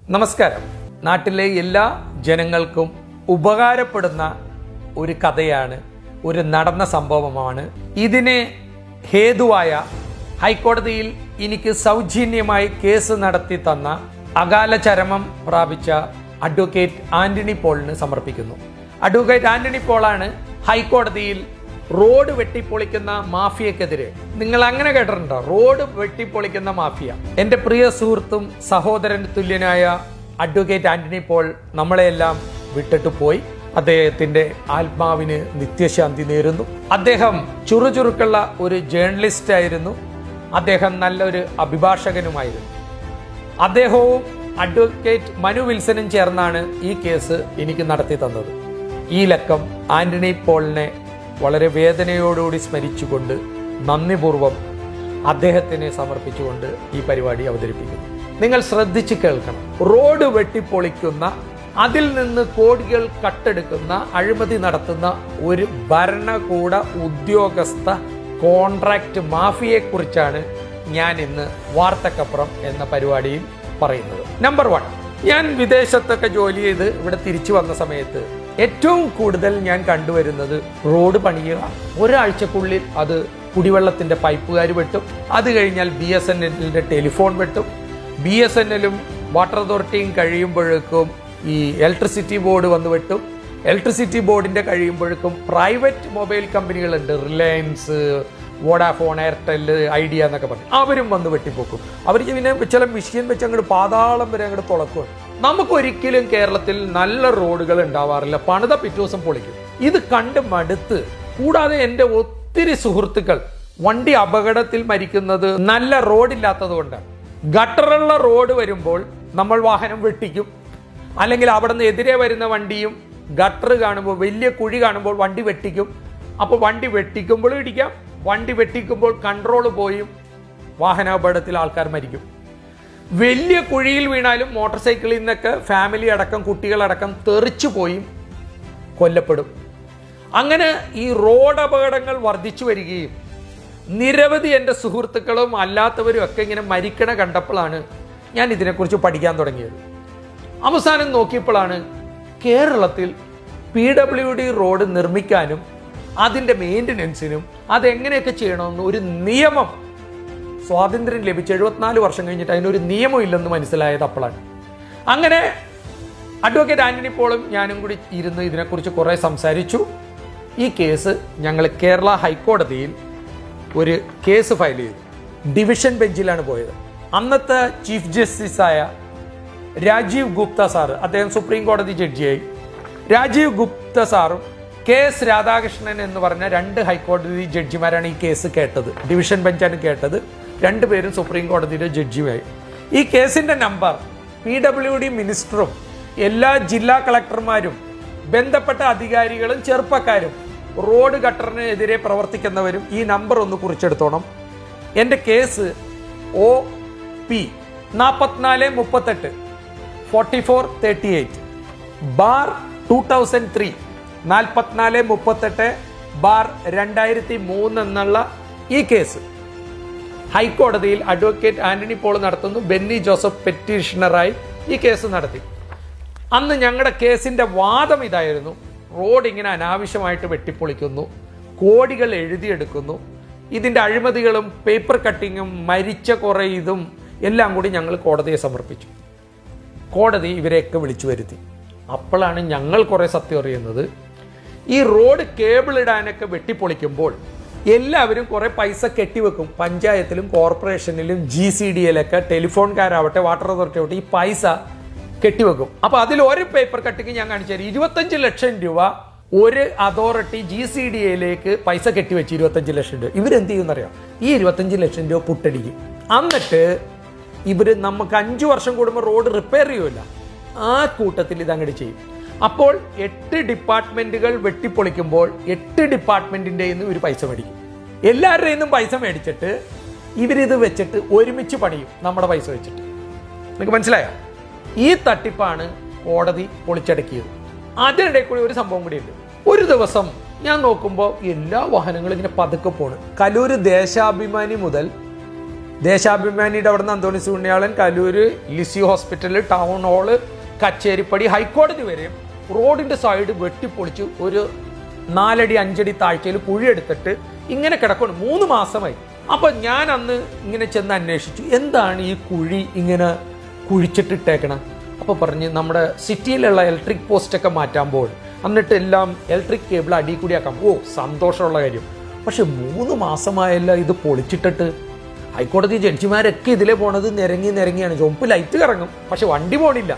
നമസ്കാരം നാട്ടിലെ എല്ലാ ജനങ്ങൾക്കും ഉപകാരപ്പെടുന്ന ഒരു കഥയാണ് ഒരു നടന്ന സംഭവമാണ് ഇതിന് ഹേതുവായ ഹൈക്കോടതിയിൽ എനിക്ക് സൗജന്യമായി കേസ് നടത്തി തന്ന അകാല ചരമം പ്രാപിച്ച അഡ്വക്കേറ്റ് ആന്റണി പോളിന് സമർപ്പിക്കുന്നു അഡ്വക്കേറ്റ് ആന്റണി പോളാണ് ഹൈക്കോടതിയിൽ റോഡ് വെട്ടിപ്പൊളിക്കുന്ന മാഫിയക്കെതിരെ നിങ്ങൾ അങ്ങനെ കേട്ടിട്ടുണ്ടോ റോഡ് വെട്ടിപ്പൊളിക്കുന്ന മാഫിയ എന്റെ പ്രിയ സുഹൃത്തും സഹോദരൻ തുല്യനായ അഡ്വക്കേറ്റ് ആന്റണി പോൾ നമ്മളെയെല്ലാം വിട്ടിട്ട് പോയി അദ്ദേഹത്തിന്റെ ആത്മാവിന് നിത്യശാന്തി നേരുന്നു അദ്ദേഹം ചുറുചുറുക്കുള്ള ഒരു ജേർണലിസ്റ്റ് ആയിരുന്നു അദ്ദേഹം നല്ലൊരു അഭിഭാഷകനുമായിരുന്നു അദ്ദേഹവും അഡ്വക്കേറ്റ് മനു വിൽസനും ചേർന്നാണ് ഈ കേസ് എനിക്ക് നടത്തി തന്നത് ഈ ലക്കം ആന്റണി പോളിനെ വളരെ വേദനയോടുകൂടി സ്മരിച്ചുകൊണ്ട് നന്ദിപൂർവം അദ്ദേഹത്തിന് സമർപ്പിച്ചുകൊണ്ട് ഈ പരിപാടി അവതരിപ്പിക്കുന്നു നിങ്ങൾ ശ്രദ്ധിച്ച് കേൾക്കണം റോഡ് വെട്ടിപ്പൊളിക്കുന്ന അതിൽ നിന്ന് കോടികൾ കട്ടെടുക്കുന്ന അഴിമതി നടത്തുന്ന ഒരു ഭരണകൂട ഉദ്യോഗസ്ഥ കോൺട്രാക്ട് മാഫിയെക്കുറിച്ചാണ് ഞാൻ ഇന്ന് വാർത്തക്കപ്പുറം എന്ന പരിപാടിയിൽ പറയുന്നത് നമ്പർ വൺ ഞാൻ വിദേശത്തൊക്കെ ജോലി ചെയ്ത് ഇവിടെ തിരിച്ചു വന്ന സമയത്ത് ഏറ്റവും കൂടുതൽ ഞാൻ കണ്ടുവരുന്നത് റോഡ് പണിയുക ഒരാഴ്ചക്കുള്ളിൽ അത് കുടിവെള്ളത്തിന്റെ പൈപ്പുകാർ വെട്ടും അത് കഴിഞ്ഞാൽ ബി എസ് എൻ എല്ലിന്റെ ടെലിഫോൺ വെട്ടും ബി എസ് എൻ എല്ലും വാട്ടർ അതോറിറ്റിയും കഴിയുമ്പോഴേക്കും ഈ ഇലക്ട്രിസിറ്റി ബോർഡ് വന്ന് വെട്ടും ഇലക്ട്രിസിറ്റി ബോർഡിന്റെ കഴിയുമ്പോഴേക്കും പ്രൈവറ്റ് മൊബൈൽ കമ്പനികളുണ്ട് റിലയൻസ് വോഡാഫോൺ എയർടെൽ ഐഡിയ എന്നൊക്കെ പറഞ്ഞു അവരും വന്ന് വെട്ടിപ്പോക്കും അവർ പിന്നെ ചില മെഷീൻ വെച്ച് അങ്ങോട്ട് പാതാളം വരെ അങ്ങോട്ട് തുളക്കും നമുക്കൊരിക്കലും കേരളത്തിൽ നല്ല റോഡുകൾ ഉണ്ടാവാറില്ല പണിത പിറ്റേ ദിവസം പൊളിക്കും ഇത് കണ്ട് മടുത്ത് കൂടാതെ എൻ്റെ ഒത്തിരി സുഹൃത്തുക്കൾ വണ്ടി അപകടത്തിൽ മരിക്കുന്നത് നല്ല റോഡില്ലാത്തത് കൊണ്ടാണ് ഗട്ടറുള്ള റോഡ് വരുമ്പോൾ നമ്മൾ വാഹനം വെട്ടിക്കും അല്ലെങ്കിൽ അവിടെ നിന്ന് എതിരെ വരുന്ന വണ്ടിയും ഗട്ടർ കാണുമ്പോൾ വലിയ കുഴി കാണുമ്പോൾ വണ്ടി വെട്ടിക്കും അപ്പോൾ വണ്ടി വെട്ടിക്കുമ്പോൾ ഇടിക്കാം വണ്ടി വെട്ടിക്കുമ്പോൾ കൺട്രോൾ പോയും വാഹനാപകടത്തിൽ ആൾക്കാർ മരിക്കും വലിയ കുഴിയിൽ വീണാലും മോട്ടോർ സൈക്കിളിൽ നിന്നൊക്കെ ഫാമിലി അടക്കം കുട്ടികളടക്കം തെറിച്ചു പോയും കൊല്ലപ്പെടും അങ്ങനെ ഈ റോഡ് അപകടങ്ങൾ വർദ്ധിച്ചു വരികയും നിരവധി എൻ്റെ സുഹൃത്തുക്കളും അല്ലാത്തവരും ഒക്കെ ഇങ്ങനെ മരിക്കണ കണ്ടപ്പോഴാണ് ഞാൻ ഇതിനെക്കുറിച്ച് പഠിക്കാൻ തുടങ്ങിയത് അവസാനം നോക്കിയപ്പോഴാണ് കേരളത്തിൽ പി ഡബ്ല്യു ഡി റോഡ് നിർമ്മിക്കാനും അതിൻ്റെ മെയിൻ്റനൻസിനും അതെങ്ങനെയൊക്കെ ചെയ്യണമെന്ന് ഒരു നിയമം സ്വാതന്ത്ര്യം ലഭിച്ച് എഴുപത്തിനാല് വർഷം കഴിഞ്ഞിട്ട് അതിനൊരു നിയമം ഇല്ലെന്ന് മനസ്സിലായത് അപ്പോഴാണ് അങ്ങനെ അഡ്വക്കേറ്റ് ആന്റണി പോളും ഞാനും കൂടി ഇരുന്ന് ഇതിനെക്കുറിച്ച് കുറേ സംസാരിച്ചു ഈ കേസ് ഞങ്ങൾ കേരള ഹൈക്കോടതിയിൽ ഒരു കേസ് ഫയൽ ചെയ്തു ഡിവിഷൻ ബെഞ്ചിലാണ് പോയത് അന്നത്തെ ചീഫ് ജസ്റ്റിസായ രാജീവ് ഗുപ്ത സാറ് അദ്ദേഹം സുപ്രീം കോടതി ജഡ്ജിയായി രാജീവ് ഗുപ്ത സാറും കെ എസ് രാധാകൃഷ്ണൻ എന്ന് പറഞ്ഞ രണ്ട് ഹൈക്കോടതി ജഡ്ജിമാരാണ് ഈ കേസ് കേട്ടത് ഡിവിഷൻ ബെഞ്ചാണ് കേട്ടത് രണ്ടുപേരും സുപ്രീം കോടതിയുടെ ജഡ്ജിയുമായി ഈ കേസിന്റെ നമ്പർ പി ഡബ്ല്യു ഡി മിനിസ്റ്ററും എല്ലാ ജില്ലാ കളക്ടർമാരും ബന്ധപ്പെട്ട അധികാരികളും ചെറുപ്പക്കാരും റോഡ് ഗട്ടറിനെതിരെ പ്രവർത്തിക്കുന്നവരും ഈ നമ്പർ ഒന്ന് കുറിച്ചെടുത്തോണം എൻ്റെ കേസ് ഒ പി നാൽപ്പത്തിനാല് മുപ്പത്തെട്ട് forty four thirty eight bar two thousand three നാൽപ്പത്തിനാല് മുപ്പത്തെട്ട് ബാർ രണ്ടായിരത്തി മൂന്ന് എന്നുള്ള ഈ കേസ് ഹൈക്കോടതിയിൽ അഡ്വക്കേറ്റ് ആന്റണി പോൾ നടത്തുന്നു ബെന്നി ജോസഫ് പെറ്റീഷണറായി ഈ കേസ് നടത്തി അന്ന് ഞങ്ങളുടെ കേസിന്റെ വാദം ഇതായിരുന്നു റോഡ് ഇങ്ങനെ അനാവശ്യമായിട്ട് വെട്ടിപ്പൊളിക്കുന്നു കോടികൾ എഴുതിയെടുക്കുന്നു ഇതിന്റെ അഴിമതികളും പേപ്പർ കട്ടിങ്ങും മരിച്ച കുറേ ഇതും എല്ലാം കൂടി ഞങ്ങൾ കോടതിയെ സമർപ്പിച്ചു കോടതി ഇവരെയൊക്കെ വിളിച്ചു വരുത്തി അപ്പോഴാണ് ഞങ്ങൾ കുറേ സത്യം അറിയുന്നത് ഈ റോഡ് കേബിൾ ഇടാനൊക്കെ വെട്ടിപ്പൊളിക്കുമ്പോൾ എല്ലാവരും കുറേ പൈസ കെട്ടിവെക്കും പഞ്ചായത്തിലും കോർപ്പറേഷനിലും ജി സി ഡി എല്ലൊക്കെ ടെലിഫോൺകാരാവട്ടെ വാട്ടർ അതോറിറ്റി ആവട്ടെ ഈ പൈസ കെട്ടിവെക്കും അപ്പൊ അതിൽ ഒരു പേപ്പർ കട്ടിങ് ഞാൻ കാണിച്ചു തരാം ഇരുപത്തഞ്ച് ലക്ഷം രൂപ ഒരു അതോറിറ്റി ജി സി ഡി എയിലേക്ക് പൈസ കെട്ടിവെച്ച് ഇരുപത്തഞ്ച് ലക്ഷം രൂപ ഇവരെന്ത് ചെയ്യുമെന്നറിയാം ഈ ഇരുപത്തഞ്ച് ലക്ഷം രൂപ പുട്ടടിക്കും എന്നിട്ട് ഇവര് നമുക്ക് അഞ്ചു വർഷം കൂടുമ്പോൾ റോഡ് റിപ്പയർ ചെയ്യുമല്ല ആ കൂട്ടത്തിൽ ഇത് അങ്ങോട്ട് ചെയ്യും അപ്പോൾ എട്ട് ഡിപ്പാർട്ട്മെന്റുകൾ വെട്ടിപ്പൊളിക്കുമ്പോൾ എട്ട് ഡിപ്പാർട്ട്മെന്റിന്റെ ഇവർ പൈസ മേടിക്കും എല്ലാവരുടെയും നിന്നും പൈസ മേടിച്ചിട്ട് ഇവരിത് വെച്ചിട്ട് ഒരുമിച്ച് പണിയും നമ്മുടെ പൈസ വെച്ചിട്ട് നിങ്ങൾക്ക് മനസ്സിലായോ ഈ തട്ടിപ്പാണ് കോടതി പൊളിച്ചടക്കിയത് അതിനിടെ കൂടി ഒരു സംഭവം കൂടിയുണ്ട് ഒരു ദിവസം ഞാൻ നോക്കുമ്പോൾ എല്ലാ വാഹനങ്ങളും ഇങ്ങനെ പതുക്കെ പോണ് കലൂര് ദേശാഭിമാനി മുതൽ ദേശാഭിമാനിയുടെ അവിടെ നിന്ന് അന്തോണി സുണ്യാളൻ Kaloor Lisie hospital town hall Kacheripady ഹൈക്കോടതി വരെയും റോഡിന്റെ സൈഡ് വെട്ടിപ്പൊളിച്ച് ഒരു നാലടി അഞ്ചടി താഴ്ചയിൽ കുഴിയെടുത്തിട്ട് ഇങ്ങനെ കിടക്കണം മൂന്ന് മാസമായി അപ്പൊ ഞാൻ അന്ന് ഇങ്ങനെ ചെന്ന് അന്വേഷിച്ചു എന്താണ് ഈ കുഴി ഇങ്ങനെ കുഴിച്ചിട്ടിട്ടേക്കണം അപ്പൊ പറഞ്ഞ് നമ്മുടെ സിറ്റിയിലുള്ള ഇലക്ട്രിക് പോസ്റ്റ് ഒക്കെ മാറ്റാമ്പോൾ എന്നിട്ട് എല്ലാം ഇലക്ട്രിക് കേബിൾ അടി കൂടി ആക്കാം ഓ സന്തോഷമുള്ള കാര്യം പക്ഷെ മൂന്ന് മാസമായല്ല ഇത് പൊളിച്ചിട്ടിട്ട് ഹൈക്കോടതി ജഡ്ജിമാരൊക്കെ ഇതിലെ പോണത് നിരങ്ങി നിരങ്ങിയാണ് ചുമപ്പ് ലൈറ്റ് കറങ്ങും പക്ഷെ വണ്ടി പോണില്ല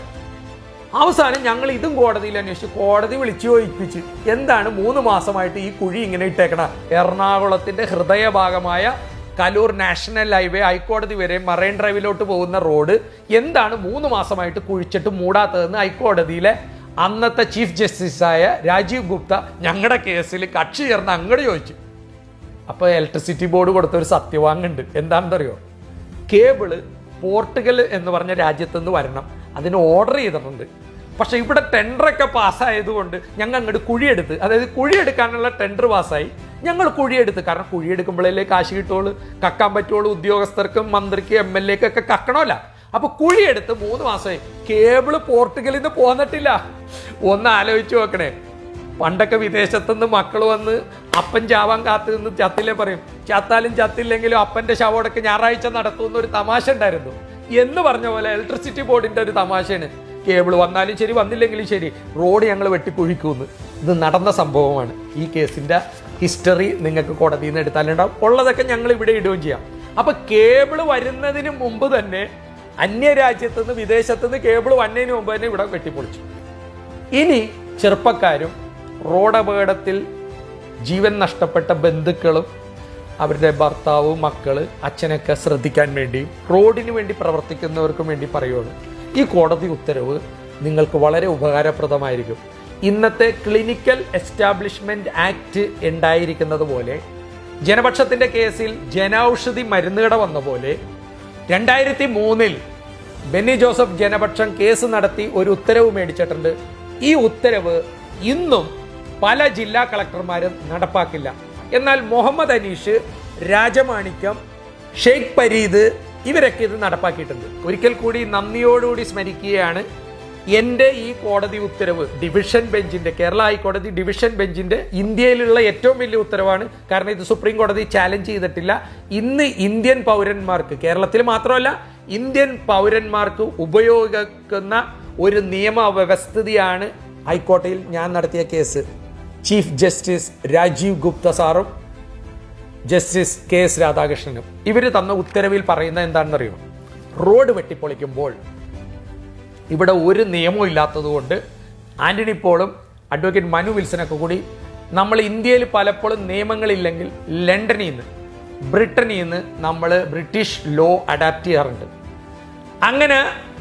അവസാനം ഞങ്ങൾ ഇതും കോടതിയിൽ അന്വേഷിച്ചു കോടതി വിളിച്ചു ചോദിപ്പിച്ച് എന്താണ് മൂന്ന് മാസമായിട്ട് ഈ കുഴി ഇങ്ങനെ ഇട്ടേക്കണ എറണാകുളത്തിന്റെ ഹൃദയഭാഗമായ കലൂർ നാഷണൽ ഹൈവേ ഹൈക്കോടതി വരെ മറൈൻ ഡ്രൈവിലോട്ട് പോകുന്ന റോഡ് എന്താണ് മൂന്ന് മാസമായിട്ട് കുഴിച്ചിട്ട് മൂടാത്തതെന്ന് ഹൈക്കോടതിയിലെ അന്നത്തെ ചീഫ് ജസ്റ്റിസായ രാജീവ് ഗുപ്ത ഞങ്ങളുടെ കേസിൽ കക്ഷി ചേർന്ന് അങ്ങോട്ട് ചോദിച്ചു അപ്പോൾ ഇലക്ട്രിസിറ്റി ബോർഡ് കൊടുത്ത ഒരു സത്യവാങ്കുണ്ട് എന്താണെന്നറിയോ കേബിള് പോർട്ടുഗൽ എന്ന് പറഞ്ഞ രാജ്യത്ത് നിന്ന് വരണം അതിന് ഓർഡർ ചെയ്തിട്ടുണ്ട് പക്ഷെ ഇവിടെ ടെൻഡറൊക്കെ പാസ്സായതുകൊണ്ട് ഞങ്ങൾ അങ്ങോട്ട് കുഴിയെടുത്ത് അതായത് കുഴിയെടുക്കാനുള്ള ടെൻഡർ പാസ്സായി ഞങ്ങൾ കുഴിയെടുത്ത് കാരണം കുഴിയെടുക്കുമ്പോഴല്ലേ കാശ് കിട്ടുള്ളൂ കക്കാൻ പറ്റുള്ളൂ ഉദ്യോഗസ്ഥർക്കും മന്ത്രിക്കും എം എൽ എക്കൊക്കെ കക്കണമല്ല അപ്പൊ കുഴിയെടുത്ത് മൂന്ന് മാസമായി കേബിള് പോർട്ടുഗലിൽ നിന്ന് പോന്നിട്ടില്ല ഒന്ന് ആലോചിച്ച് നോക്കണേ പണ്ടൊക്കെ വിദേശത്തുനിന്ന് മക്കൾ വന്ന് അപ്പൻ ചാവാൻ കാത്തു നിന്ന് ചത്തില്ലേ പറയും ചത്താലും ചത്തില്ലെങ്കിലും അപ്പന്റെ ശവോടൊക്കെ ഞായറാഴ്ച നടത്തുന്ന ഒരു തമാശ ഉണ്ടായിരുന്നു എന്ന് പറഞ്ഞ പോലെ ഇലക്ട്രിസിറ്റി ബോർഡിന്റെ ഒരു തമാശയാണ് കേബിൾ വന്നാലും ശരി വന്നില്ലെങ്കിലും ശരി റോഡ് ഞങ്ങൾ വെട്ടിക്കുഴിക്കുന്നു ഇത് നടന്ന സംഭവമാണ് ഈ കേസിന്റെ ഹിസ്റ്ററി നിങ്ങൾക്ക് കോടതിയിൽ നിന്ന് എടുത്താലുണ്ടാവും ഉള്ളതൊക്കെ ഞങ്ങൾ ഇവിടെ ഇടുകയും ചെയ്യാം അപ്പൊ കേബിൾ വരുന്നതിന് മുമ്പ് തന്നെ അന്യരാജ്യത്ത് നിന്ന് വിദേശത്ത് നിന്ന് കേബിൾ വന്നതിന് മുമ്പ് തന്നെ ഇവിടെ വെട്ടിപ്പൊളിച്ചു ഇനി ചെറുപ്പക്കാരും റോഡ് അപകടത്തിൽ ജീവൻ നഷ്ടപ്പെട്ട ബന്ധുക്കളും അവരുടെ ഭർത്താവ് മക്കള് അച്ഛനൊക്കെ ശ്രദ്ധിക്കാൻ വേണ്ടിയും റോഡിന് വേണ്ടി പ്രവർത്തിക്കുന്നവർക്കും വേണ്ടി പറയുകയാണ് ഈ കോടതി ഉത്തരവ് നിങ്ങൾക്ക് വളരെ ഉപകാരപ്രദമായിരിക്കും ഇന്നത്തെ ക്ലിനിക്കൽ എസ്റ്റാബ്ലിഷ്മെന്റ് ആക്ട് ഉണ്ടായിരിക്കുന്നത് പോലെ ജനപക്ഷത്തിന്റെ കേസിൽ ജനൌഷധി മരുന്നുകട വന്ന പോലെ രണ്ടായിരത്തി മൂന്നിൽ ബെന്നി ജോസഫ് ജനപക്ഷം കേസ് നടത്തി ഒരു ഉത്തരവ് മേടിച്ചിട്ടുണ്ട് ഈ ഉത്തരവ് ഇന്നും പല ജില്ലാ കളക്ടർമാരും നടപ്പാക്കില്ല എന്നാൽ മുഹമ്മദ് അനീഷ് രാജമാണിക്യം ഷെയ്ഖ് പരീദ് ഇവരൊക്കെ ഇത് നടപ്പാക്കിയിട്ടുണ്ട് ഒരിക്കൽ കൂടി നന്ദിയോടുകൂടി സ്മരിക്കുകയാണ് എൻ്റെ ഈ കോടതി ഉത്തരവ് ഡിവിഷൻ ബെഞ്ചിന്റെ കേരള ഹൈക്കോടതി ഡിവിഷൻ ബെഞ്ചിന്റെ ഇന്ത്യയിലുള്ള ഏറ്റവും വലിയ ഉത്തരവാണ് കാരണം ഇത് സുപ്രീം കോടതി ചാലഞ്ച് ചെയ്തിട്ടില്ല ഇന്ന് ഇന്ത്യൻ പൗരന്മാർക്ക് കേരളത്തിൽ മാത്രമല്ല ഇന്ത്യൻ പൗരന്മാർക്ക് ഉപയോഗിക്കുന്ന ഒരു നിയമ വ്യവസ്ഥിതിയാണ് ഹൈക്കോടതിയിൽ ഞാൻ നടത്തിയ case chief justice Rajeev Gupta സാറും ജസ്റ്റിസ് കെ എസ് രാധാകൃഷ്ണനും ഇവർ തന്ന ഉത്തരവിൽ പറയുന്നത് എന്താണെന്നറിയോ റോഡ് വെട്ടിപ്പൊളിക്കുമ്പോൾ ഇവിടെ ഒരു നിയമവും ഇല്ലാത്തതുകൊണ്ട് ആന്റണി പോളും അഡ്വക്കേറ്റ് മനു വിൽസനൊക്കെ കൂടി നമ്മൾ ഇന്ത്യയിൽ പലപ്പോഴും നിയമങ്ങളില്ലെങ്കിൽ ലണ്ടനിൽ നിന്ന് ബ്രിട്ടനിൽ നിന്ന് നമ്മൾ ബ്രിട്ടീഷ് ലോ അഡാപ്റ്റ് ചെയ്യാറുണ്ട് അങ്ങനെ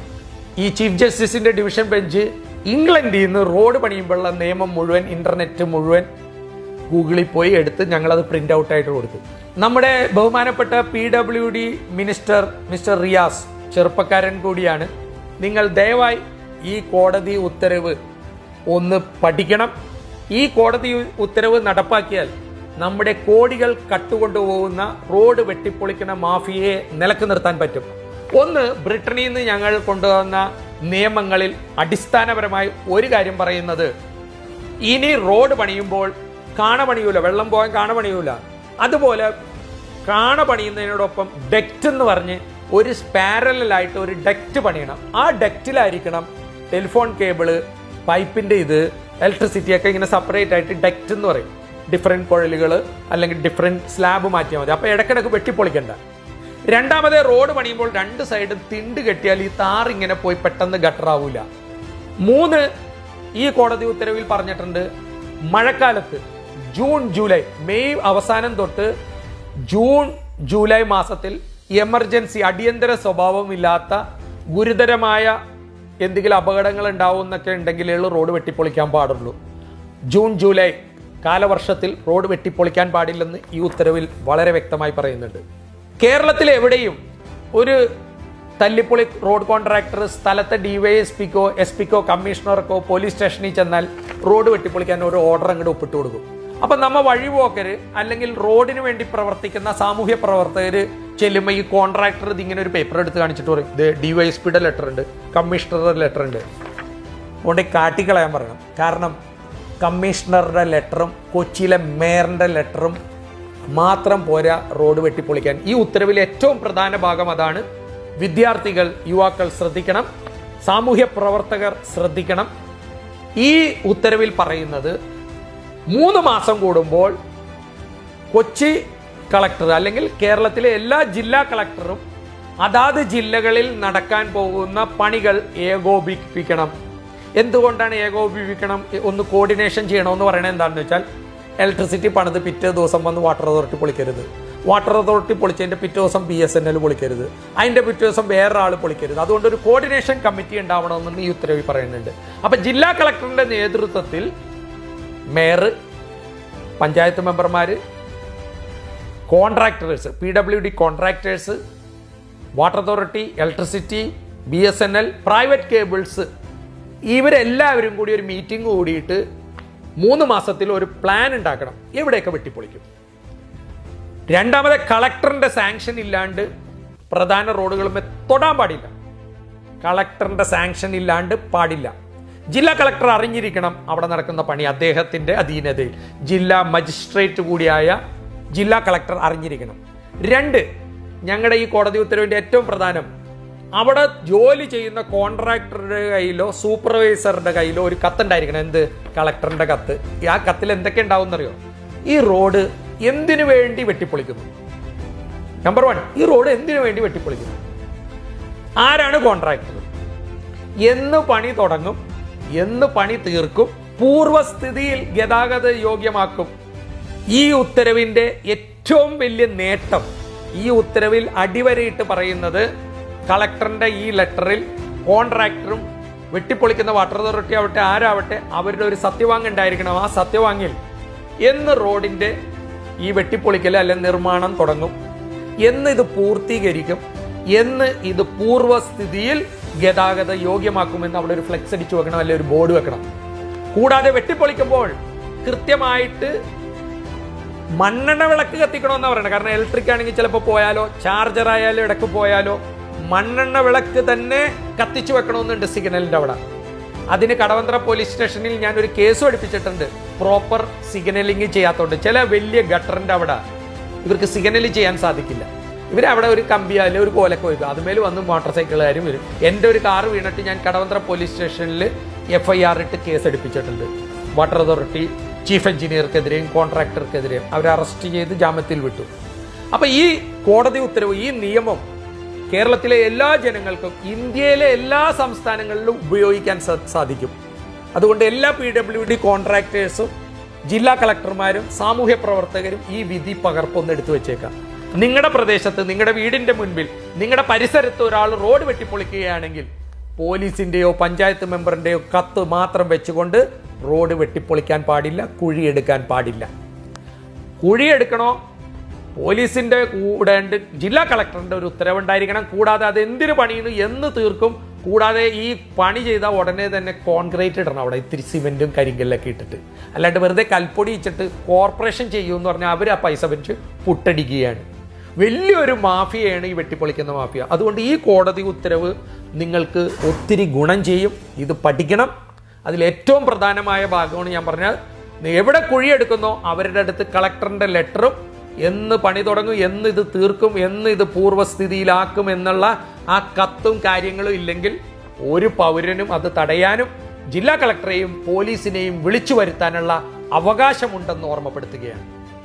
ഈ ചീഫ് ജസ്റ്റിസിന്റെ ഡിവിഷൻ ബെഞ്ച് ഇംഗ്ലണ്ടിൽ നിന്ന് റോഡ് പണിയുമ്പോഴുള്ള നിയമം മുഴുവൻ ഇന്റർനെറ്റ് മുഴുവൻ ഗൂഗിളിൽ പോയി എടുത്ത് ഞങ്ങളത് പ്രിന്റ് ഔട്ട് ആയിട്ട് കൊടുത്തു നമ്മുടെ ബഹുമാനപ്പെട്ട P W D minister mister Riyas ചെറുപ്പക്കാരൻ കൂടിയാണ് നിങ്ങൾ ദയവായി ഈ കോടതി ഉത്തരവ് ഒന്ന് പഠിക്കണം ഈ കോടതി ഉത്തരവ് നടപ്പാക്കിയാൽ നമ്മുടെ കോടികൾ കട്ടുകൊണ്ടുപോകുന്ന റോഡ് വെട്ടിപ്പൊളിക്കുന്ന മാഫിയയെ നിലക്ക് നിർത്താൻ പറ്റും ഒന്ന് ബ്രിട്ടനിൽ നിന്ന് ഞങ്ങൾ കൊണ്ടുവന്ന നിയമങ്ങളിൽ അടിസ്ഥാനപരമായി ഒരു കാര്യം പറയുന്നത് ഇനി റോഡ് പണിയുമ്പോൾ കാണ പണിയൂല വെള്ളം പോകാൻ കാണ പണിയൂല അതുപോലെ കാണ പണിയുന്നതിനോടൊപ്പം ഡെക്റ്റ് എന്ന് പറഞ്ഞ് ഒരു പാരലായിട്ട് ഒരു ഡെക്റ്റ് പണിയണം ആ ഡെക്റ്റിലായിരിക്കണം ടെലിഫോൺ കേബിള് പൈപ്പിന്റെ ഇത് ഇലക്ട്രിസിറ്റി ഒക്കെ ഇങ്ങനെ സെപ്പറേറ്റ് ആയിട്ട് ഡെക്റ്റ് എന്ന് പറയും ഡിഫറെന്റ് കുഴലുകൾ അല്ലെങ്കിൽ ഡിഫറെന്റ് സ്ലാബ് മാറ്റിയാൽ മതി അപ്പൊ ഇടക്കിടക്ക് വെട്ടിപ്പൊളിക്കണ്ട രണ്ടാമത് റോഡ് പണിയുമ്പോൾ രണ്ട് സൈഡും തിണ്ട് കെട്ടിയാൽ ഈ താർ ഇങ്ങനെ പോയി പെട്ടെന്ന് ഗട്ടറാവൂല മൂന്ന് ഈ കോടതി ഉത്തരവിൽ പറഞ്ഞിട്ടുണ്ട് മഴക്കാലത്ത് ജൂൺ ജൂലൈ മെയ് അവസാനം തൊട്ട് ജൂൺ ജൂലൈ മാസത്തിൽ എമർജൻസി അടിയന്തര സ്വഭാവമില്ലാത്ത ഗുരുതരമായ എന്തെങ്കിലും അപകടങ്ങൾ ഉണ്ടാവുന്നൊക്കെ ഉണ്ടെങ്കിലേ ഉള്ളൂ റോഡ് വെട്ടിപ്പൊളിക്കാൻ പാടുള്ളൂ ജൂൺ ജൂലൈ കാലവർഷത്തിൽ റോഡ് വെട്ടിപ്പൊളിക്കാൻ പാടില്ലെന്ന് ഈ ഉത്തരവിൽ വളരെ വ്യക്തമായി പറയുന്നുണ്ട് കേരളത്തിൽ എവിടെയും ഒരു തല്ലിപ്പൊളി റോഡ് കോൺട്രാക്ടർ സ്ഥലത്തെ ഡിവൈഎസ്പിക്കോ എസ് പിക്കോ കമ്മീഷണർക്കോ പോലീസ് സ്റ്റേഷനിൽ ചെന്നാൽ റോഡ് വെട്ടിപ്പൊളിക്കാൻ ഒരു ഓർഡർ അങ്ങോട്ട് ഒപ്പിട്ട് കൊടുക്കും അപ്പൊ നമ്മ വഴിപോക്കര് അല്ലെങ്കിൽ റോഡിന് വേണ്ടി പ്രവർത്തിക്കുന്ന സാമൂഹ്യ പ്രവർത്തകര് ചെല്ലുമ്പോൾ ഈ കോൺട്രാക്ടർ ഇതിങ്ങനെ ഒരു പേപ്പർ എടുത്ത് കാണിച്ചിട്ട് പറയും ഇത് ഡിവൈഎസ്പിയുടെ ലെറ്റർ ഉണ്ട് കമ്മീഷണറുടെ ലെറ്റർ ഉണ്ട് അതുകൊണ്ട് കാട്ടിക്കളയാൻ പറയണം കാരണം കമ്മീഷണറുടെ ലെറ്ററും കൊച്ചിയിലെ മേയറിന്റെ ലെറ്ററും മാത്രം പോരാ റോഡ് വെട്ടിപ്പൊളിക്കാൻ ഈ ഉത്തരവിലെ ഏറ്റവും പ്രധാന ഭാഗം അതാണ് വിദ്യാർത്ഥികൾ യുവാക്കൾ ശ്രദ്ധിക്കണം സാമൂഹ്യ പ്രവർത്തകർ ശ്രദ്ധിക്കണം ഈ ഉത്തരവിൽ പറയുന്നത് മൂന്ന് മാസം കൂടുമ്പോൾ കൊച്ചി കളക്ടർ അല്ലെങ്കിൽ കേരളത്തിലെ എല്ലാ ജില്ലാ കളക്ടറും അതാത് ജില്ലകളിൽ നടക്കാൻ പോകുന്ന പണികൾ ഏകോപിപ്പിക്കണം എന്തുകൊണ്ടാണ് ഏകോപിപ്പിക്കണം ഒന്ന് കോർഡിനേഷൻ ചെയ്യണമെന്ന് പറയുന്നത് എന്താണെന്ന് വെച്ചാൽ ഇലക്ട്രിസിറ്റി പണിത് പിറ്റേ ദിവസം വന്ന് വാട്ടർ അതോറിറ്റി പൊളിക്കരുത് വാട്ടർ അതോറിറ്റി പൊളിച്ചതിന്റെ പിറ്റേ ദിവസം ബി എസ് എൻ എൽ പൊളിക്കരുത് അതിന്റെ പിറ്റേ ദിവസം വേറൊരാൾ പൊളിക്കരുത് അതുകൊണ്ട് ഒരു കോർഡിനേഷൻ കമ്മിറ്റി ഉണ്ടാവണമെന്ന് ഈ ഉത്തരവിൽ പറയുന്നുണ്ട് അപ്പൊ ജില്ലാ കളക്ടറിന്റെ നേതൃത്വത്തിൽ മേയർ പഞ്ചായത്ത് മെമ്പർമാർ contractors P W D contractors water authority electricity B S N L private cables ഇവരെല്ലാവരും കൂടി ഒരു മീറ്റിംഗ് കൂടിയിട്ട് മൂന്ന് മാസത്തിൽ ഒരു പ്ലാൻ ഉണ്ടാക്കണം എവിടെയൊക്കെ വെട്ടിപ്പൊളിക്കും രണ്ടാമത് കളക്ടറിന്റെ സാങ്ഷൻ ഇല്ലാണ്ട് പ്രധാന റോഡുകളും തൊടാൻ പാടില്ല കളക്ടറിന്റെ സാങ്ഷൻ ഇല്ലാണ്ട് പാടില്ല ജില്ലാ കളക്ടർ അറിഞ്ഞിരിക്കണം അവിടെ നടക്കുന്ന പണി അദ്ദേഹത്തിന്റെ അധീനതയിൽ ജില്ലാ മജിസ്ട്രേറ്റ് കൂടിയായ ജില്ലാ കളക്ടർ അറിഞ്ഞിരിക്കണം രണ്ട് ഞങ്ങളുടെ ഈ കോടതി ഉത്തരവിന്റെ ഏറ്റവും പ്രധാനം അവിടെ ജോലി ചെയ്യുന്ന കോൺട്രാക്ടറുടെ കയ്യിലോ സൂപ്പർവൈസറുടെ കയ്യിലോ ഒരു കത്തുണ്ടായിരിക്കണം എന്ത് കളക്ടറിന്റെ കത്ത് ആ കത്തിൽ എന്തൊക്കെ ഉണ്ടാവും എന്നറിയോ ഈ റോഡ് എന്തിനു വേണ്ടി വെട്ടിപ്പൊളിക്കുന്നു നമ്പർ വൺ ഈ റോഡ് എന്തിനു വേണ്ടി വെട്ടിപ്പൊളിക്കുന്നു ആരാണ് കോൺട്രാക്ടർ എന്ന് പണി തുടങ്ങും എന്ന് പണി തീർക്കും പൂർവസ്ഥിതിയിൽ ഗതാഗത യോഗ്യമാക്കും ഈ ഉത്തരവിന്റെ ഏറ്റവും വലിയ നേട്ടം ഈ ഉത്തരവിൽ അടിവരയിട്ട് പറയുന്നത് കളക്ടറിന്റെ ഈ ലെറ്ററിൽ കോൺട്രാക്ടറും വെട്ടിപ്പൊളിക്കുന്ന വാട്ടർ അതോറിറ്റി ആവട്ടെ ആരാവട്ടെ അവരുടെ ഒരു സത്യവാങ് ഉണ്ടായിരിക്കണം ആ സത്യവാങ്ങിൽ എന്ന് റോഡിന്റെ ഈ വെട്ടിപ്പൊളിക്കൽ അല്ലെ നിർമ്മാണം തുടങ്ങും എന്ന് ഇത് പൂർത്തീകരിക്കും എന്ന് ഇത് പൂർവ്വസ്ഥിതിയിൽ ഗതാഗത യോഗ്യമാക്കുമെന്ന് അവിടെ ഒരു ഫ്ലെക്സ് അടിച്ചു വെക്കണം അല്ലെ ഒരു ബോർഡ് വെക്കണം കൂടാതെ വെട്ടിപ്പൊളിക്കുമ്പോൾ കൃത്യമായിട്ട് മണ്ണെണ്ണ വിളക്ക് കത്തിക്കണമെന്ന് പറയണം കാരണം ഇലക്ട്രിക് ആണെങ്കിൽ ചിലപ്പോൾ പോയാലോ ചാർജർ ആയാലും ഇടയ്ക്ക് പോയാലോ മണ്ണെണ്ണ വിളക്ക് തന്നെ കത്തിച്ചു വെക്കണമെന്നുണ്ട് സിഗ്നലിന്റെ അവിടെ അതിന് കടവന്ത്ര പോലീസ് സ്റ്റേഷനിൽ ഞാൻ ഒരു കേസ് പഠിപ്പിച്ചിട്ടുണ്ട് പ്രോപ്പർ സിഗ്നലിംഗ് ചെയ്യാത്തതുകൊണ്ട് ചില വലിയ ഗട്ടറിന്റെ അവിടെ ഇവർക്ക് സിഗ്നൽ ചെയ്യാൻ സാധിക്കില്ല ഇവർ അവിടെ ഒരു കമ്പിയാലും ഒരു കോലൊക്കെ വയ്ക്കും അതുമേൽ വന്ന് മോട്ടോർ സൈക്കിളുകാരും വരും എൻ്റെ ഒരു കാർ വീണിട്ട് ഞാൻ കടവന്ത്ര പോലീസ് സ്റ്റേഷനിൽ എഫ് ഐ ആർ ഇട്ട് കേസ് എടുപ്പിച്ചിട്ടുണ്ട് വാട്ടർ അതോറിറ്റി ചീഫ് എഞ്ചിനീയർക്കെതിരെയും കോൺട്രാക്ടർക്കെതിരെയും അവരെ അറസ്റ്റ് ചെയ്ത് ജാമ്യത്തിൽ വിട്ടു അപ്പൊ ഈ കോടതി ഉത്തരവ് ഈ നിയമം കേരളത്തിലെ എല്ലാ ജനങ്ങൾക്കും ഇന്ത്യയിലെ എല്ലാ സംസ്ഥാനങ്ങളിലും ഉപയോഗിക്കാൻ സാ- സാധിക്കും അതുകൊണ്ട് എല്ലാ പി ഡബ്ല്യു ഡി കോൺട്രാക്ടേഴ്സും ജില്ലാ കളക്ടർമാരും സാമൂഹ്യ പ്രവർത്തകരും ഈ വിധി പകർപ്പൊന്ന് എടുത്തു വെച്ചേക്കാം നിങ്ങളുടെ പ്രദേശത്ത് നിങ്ങളുടെ വീടിന്റെ മുൻപിൽ നിങ്ങളുടെ പരിസരത്ത് ഒരാൾ റോഡ് വെട്ടിപ്പൊളിക്കുകയാണെങ്കിൽ പോലീസിന്റെയോ പഞ്ചായത്ത് മെമ്പറിന്റെയോ കത്ത് മാത്രം വെച്ചുകൊണ്ട് റോഡ് വെട്ടിപ്പൊളിക്കാൻ പാടില്ല കുഴിയെടുക്കാൻ പാടില്ല കുഴിയെടുക്കണോ പോലീസിന്റെ കൂടെ ഉണ്ട് ജില്ലാ കളക്ടറിന്റെ ഒരു ഉത്തരവുണ്ടായിരിക്കണം കൂടാതെ അത് എന്തിനു പണിയുന്നു എന്ന് തീർക്കും കൂടാതെ ഈ പണി ചെയ്ത ഉടനെ തന്നെ കോൺക്രീറ്റ് ഇടണം അവിടെ ഇത്തിരി സിമെന്റും കരിങ്കല്ലൊക്കെ ഇട്ടിട്ട് അല്ലാണ്ട് വെറുതെ കൽപ്പൊടി ഇച്ചിട്ട് കോർപ്പറേഷൻ ചെയ്യുമെന്ന് പറഞ്ഞാൽ അവർ ആ പൈസ വെച്ച് പുട്ടടിക്കുകയാണ് വലിയൊരു മാഫിയയാണ് ഈ വെട്ടിപ്പൊളിക്കുന്ന മാഫിയ അതുകൊണ്ട് ഈ കോടതി ഉത്തരവ് നിങ്ങൾക്ക് ഒത്തിരി ഗുണം ചെയ്യും ഇത് പഠിക്കണം അതിൽ ഏറ്റവും പ്രധാനമായ ഭാഗമാണ് ഞാൻ പറഞ്ഞത് എവിടെ കുഴിയെടുക്കുന്നോ അവരുടെ അടുത്ത് കളക്ടറിന്റെ ലെറ്ററും എന്ന് പണി തുടങ്ങും എന്ന് ഇത് തീർക്കും എന്ന് ഇത് പൂർവ്വസ്ഥിതിയിലാക്കും എന്നുള്ള ആ കത്തും കാര്യങ്ങളും ഇല്ലെങ്കിൽ ഒരു പൗരനും അത് തടയാനും ജില്ലാ കളക്ടറെയും പോലീസിനെയും വിളിച്ചു വരുത്താനുള്ള അവകാശമുണ്ടെന്ന് ഓർമ്മപ്പെടുത്തുകയാണ്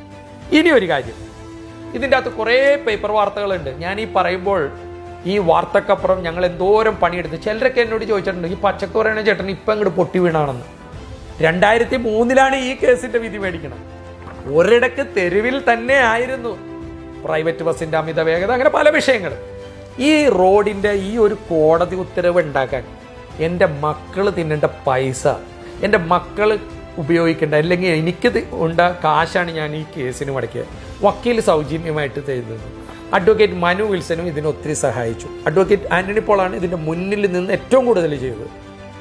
ഇനി ഒരു കാര്യം ഇതിൻ്റെ അകത്ത് കുറേ പേപ്പർ വാർത്തകളുണ്ട് ഞാൻ ഈ പറയുമ്പോൾ ഈ വാർത്തക്കപ്പുറം ഞങ്ങൾ എന്തോരം പണിയെടുത്ത് ചിലരൊക്കെ എന്നോട് ചോദിച്ചിട്ടുണ്ട് ഈ പച്ചക്ക് പറയണ ചേട്ടൻ ഇപ്പം അങ്ങോട്ട് പൊട്ടി വീണാണെന്ന് രണ്ടായിരത്തി മൂന്നിലാണ് ഈ കേസിന്റെ വിധി മേടിക്കണം ഒരിടക്ക് തെരുവിൽ തന്നെ ആയിരുന്നു പ്രൈവറ്റ് ബസിന്റെ അമിത വേഗത അങ്ങനെ പല വിഷയങ്ങൾ ഈ റോഡിന്റെ ഈ ഒരു കോടതി ഉത്തരവ് ഉണ്ടാക്കാൻ എൻ്റെ മക്കൾ തിന്നേണ്ട പൈസ എൻ്റെ മക്കൾ ഉപയോഗിക്കേണ്ട അല്ലെങ്കിൽ എനിക്ക് തി- ഉണ്ട കാശാണ് ഞാൻ ഈ കേസിന് മുടക്കിയത് വക്കീൽ സൗജന്യമായിട്ട് ചെയ്തത് അഡ്വക്കേറ്റ് മനു വിൽസനും ഇതിന് ഒത്തിരി സഹായിച്ചു അഡ്വക്കേറ്റ് ആന്റണി പോളാണ് ഇതിന്റെ മുന്നിൽ നിന്ന് ഏറ്റവും കൂടുതൽ ചെയ്തത്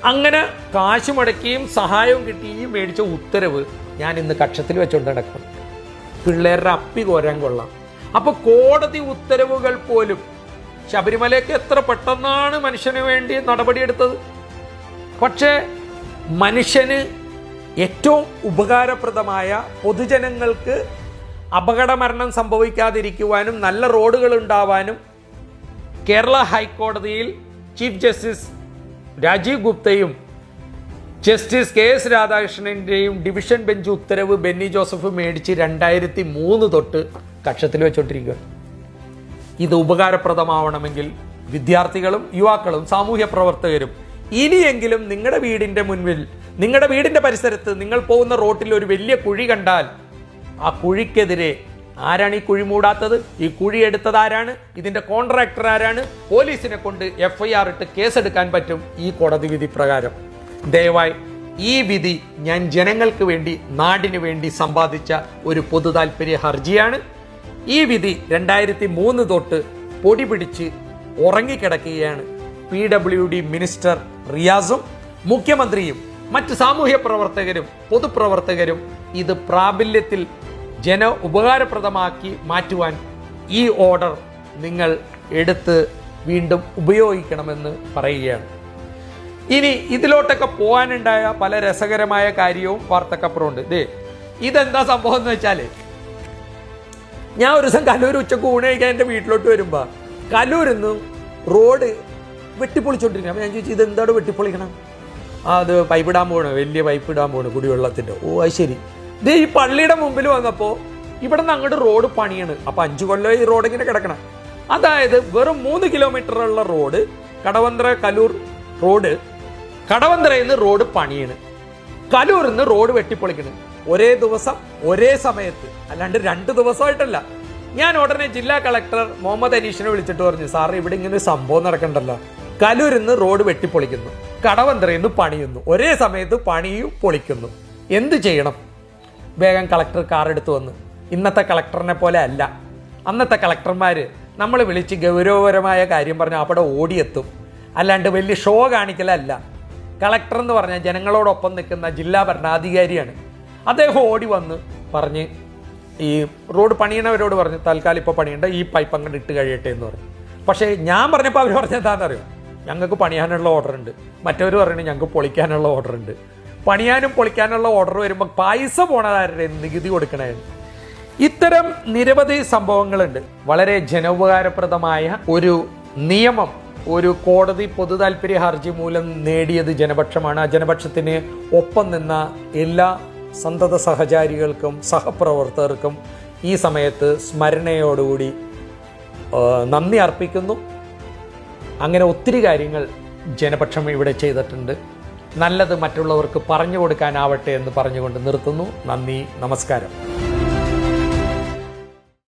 അങ്ങനെ കാശ് മുടക്കിയും സഹായവും കിട്ടിയും മേടിച്ച ഉത്തരവ് ഞാൻ ഇന്ന് കക്ഷത്തിൽ വെച്ചുകൊണ്ട് നടക്കണം പിള്ളേരുടെ അപ്പി കോരാൻ കൊള്ളാം അപ്പൊ കോടതി ഉത്തരവുകൾ പോലും ശബരിമലയ്ക്ക് എത്ര പെട്ടെന്നാണ് മനുഷ്യന് വേണ്ടി നടപടിയെടുത്തത് പക്ഷേ മനുഷ്യന് ഏറ്റവും ഉപകാരപ്രദമായ പൊതുജനങ്ങൾക്ക് അപകടമരണം സംഭവിക്കാതിരിക്കുവാനും നല്ല റോഡുകൾ ഉണ്ടാവാനും കേരള ഹൈക്കോടതിയിൽ ചീഫ് ജസ്റ്റിസ് രാജീവ് ഗുപ്തയും ജസ്റ്റിസ് കെ എസ് രാധാകൃഷ്ണന്റെയും ഡിവിഷൻ ബെഞ്ച് ഉത്തരവ് ബെന്നി ജോസഫ് മേടിച്ച് രണ്ടായിരത്തി മൂന്ന് തൊട്ട് കക്ഷത്തിൽ വെച്ചോണ്ടിരിക്കുക ഇത് ഉപകാരപ്രദമാവണമെങ്കിൽ വിദ്യാർത്ഥികളും യുവാക്കളും സാമൂഹ്യ പ്രവർത്തകരും ഇനിയെങ്കിലും നിങ്ങളുടെ വീടിന്റെ മുൻപിൽ നിങ്ങളുടെ വീടിന്റെ പരിസരത്ത് നിങ്ങൾ പോകുന്ന റോട്ടിൽ ഒരു വലിയ കുഴി കണ്ടാൽ ആ കുഴിക്കെതിരെ ആരാണ് ഈ കുഴി മൂടാത്തത് ഈ കുഴി എടുത്തത് ആരാണ് ഇതിന്റെ കോൺട്രാക്ടർ ആരാണ് പോലീസിനെ കൊണ്ട് എഫ്ഐആർ ഇട്ട് കേസെടുക്കാൻ പറ്റും ഈ കോടതി വിധി പ്രകാരം ദയവായി ഈ വിധി ഞാൻ ജനങ്ങൾക്ക് വേണ്ടി നാടിനു വേണ്ടി സമ്പാദിച്ച ഒരു പൊതു താല്പര്യ ഹർജിയാണ് ഈ വിധി രണ്ടായിരത്തി മൂന്ന് തൊട്ട് പൊടി പിടിച്ച് ഉറങ്ങിക്കിടക്കുകയാണ് പി ഡബ്ല്യു ഡി മിനിസ്റ്റർ റിയാസും മുഖ്യമന്ത്രിയും മറ്റ് സാമൂഹ്യ പ്രവർത്തകരും പൊതുപ്രവർത്തകരും ഇത് പ്രാബല്യത്തിൽ ജന ഉപകാരപ്രദമാക്കി മാറ്റുവാൻ ഈ ഓർഡർ നിങ്ങൾ എടുത്ത് വീണ്ടും ഉപയോഗിക്കണമെന്ന് പറയുകയാണ് ഇനി ഇതിലോട്ടൊക്കെ പോകാനുണ്ടായ പല രസകരമായ കാര്യവും വാർത്തക്കപ്പുറമുണ്ട് ദേ ഇതെന്താ സംഭവം എന്ന് വെച്ചാല് ഞാൻ ഒരു ദിവസം കലൂർ ഉച്ചക്ക് ഊണ് കഴിക്കാൻ എൻ്റെ വീട്ടിലോട്ട് വരുമ്പോൾ കലൂരിൽ നിന്ന് റോഡ് വെട്ടിപ്പൊളിച്ചോണ്ടിരിക്കണം അപ്പം ഞാൻ ചോദിച്ചു ഇത് എന്താണ് വെട്ടിപ്പൊളിക്കണം ആ അത് പൈപ്പ് ഇടാൻ പോകണം വലിയ പൈപ്പ് ഇടാൻ പോകണം കുടിവെള്ളത്തിൻ്റെ ഓ അത് ശരി ഇത് ഈ പള്ളിയുടെ മുമ്പിൽ വന്നപ്പോൾ ഇവിടെ നിന്ന് അങ്ങോട്ട് റോഡ് പണിയാണ് അപ്പം അഞ്ചു കൊല്ലം ഈ റോഡ് ഇങ്ങനെ കിടക്കണം അതായത് വെറും മൂന്ന് കിലോമീറ്റർ ഉള്ള റോഡ് കടവന്ത്ര കലൂർ റോഡ് കടവന്ത്രയിൽ നിന്ന് റോഡ് പണിയാണ് കലൂരിൽ നിന്ന് റോഡ് വെട്ടിപ്പൊളിക്കണ് ഒരേ ദിവസം ഒരേ സമയത്ത് അല്ലാണ്ട് രണ്ട് ദിവസമായിട്ടല്ല ഞാൻ ഉടനെ ജില്ലാ കളക്ടർ മുഹമ്മദ് അനീഷിനെ വിളിച്ചിട്ട് പറഞ്ഞു സാർ ഇവിടെ ഇങ്ങനെ ഒരു സംഭവം നടക്കണ്ടല്ലോ കലൂരിൽ നിന്ന് റോഡ് വെട്ടിപ്പൊളിക്കുന്നു കടവന്ത്രയിൽ നിന്ന് പണിയുന്നു ഒരേ സമയത്ത് പണിയും പൊളിക്കുന്നു എന്ത് ചെയ്യണം വേഗം കളക്ടർ കാർ എടുത്തു വന്ന് ഇന്നത്തെ കളക്ടറിനെ പോലെ അല്ല അന്നത്തെ കളക്ടർമാര് നമ്മൾ വിളിച്ച് ഗൗരവപരമായ കാര്യം പറഞ്ഞാൽ അവിടെ ഓടിയെത്തും അല്ലാണ്ട് വലിയ ഷോ കാണിക്കലല്ല കളക്ടർ എന്ന് പറഞ്ഞാൽ ജനങ്ങളോടൊപ്പം നിൽക്കുന്ന ജില്ലാ ഭരണാധികാരിയാണ് അദ്ദേഹം ഓടി വന്ന് പറഞ്ഞ് ഈ റോഡ് പണിയണവരോട് പറഞ്ഞു തൽക്കാലം ഇപ്പോൾ പണിയുണ്ട് ഈ പൈപ്പ് അങ്ങോട്ട് ഇട്ട് കഴിയട്ടെ എന്ന് പറഞ്ഞു പക്ഷേ ഞാൻ പറഞ്ഞപ്പോൾ അവർ പറഞ്ഞത് എന്താണെന്നറിയോ ഞങ്ങൾക്ക് പണിയാനുള്ള ഓർഡർ ഉണ്ട് മറ്റവർ പറയുന്നത് ഞങ്ങൾക്ക് പൊളിക്കാനുള്ള ഓർഡർ ഉണ്ട് പണിയാനും പൊളിക്കാനുള്ള ഓർഡർ വരുമ്പോൾ പൈസ പോണതാരുടെ നികുതി കൊടുക്കണേ ഇത്തരം നിരവധി സംഭവങ്ങളുണ്ട് വളരെ ജനോപകാരപ്രദമായ ഒരു നിയമം ഒരു കോടതി പൊതു താല്പര്യ ഹർജി മൂലം നേടിയത് ജനപക്ഷമാണ് ആ ജനപക്ഷത്തിന് ഒപ്പം നിന്ന എല്ലാ സന്തത സഹചാരികൾക്കും സഹപ്രവർത്തകർക്കും ഈ സമയത്ത് സ്മരണയോടുകൂടി ആ, നന്ദി അർപ്പിക്കുന്നു അങ്ങനെ ഒത്തിരി കാര്യങ്ങൾ ജനപക്ഷം ഇവിടെ ചെയ്തിട്ടുണ്ട് നല്ലത് മറ്റുള്ളവർക്ക് പറഞ്ഞു കൊടുക്കാനാവട്ടെ എന്ന് പറഞ്ഞുകൊണ്ട് നിർത്തുന്നു നന്ദി നമസ്കാരം